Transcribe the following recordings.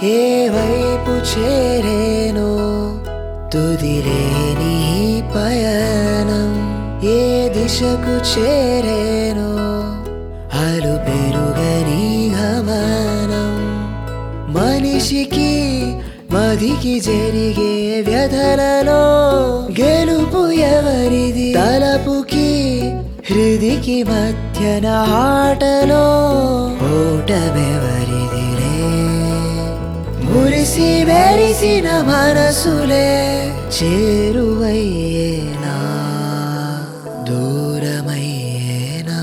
ఏ వైపు చేరేనో తుదిలేని ఈ పయనం ఏ దిశకు చేరేనో అలు పెరుగని గమనం మనిషికి మదికి జరిగే వ్యధలలో గెలుపు ఎవరిది తలపుకి హృదికి మధ్యన ఆటలో ఓటమెవరిదిలే మురిసి మెరిసిన మనసులే చేరువయ్యేనా దూరమయ్యేనా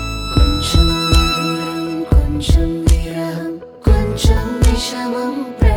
కొంచెం దూరం కొంచెం విరహం కొంచెం విషమం ప్ర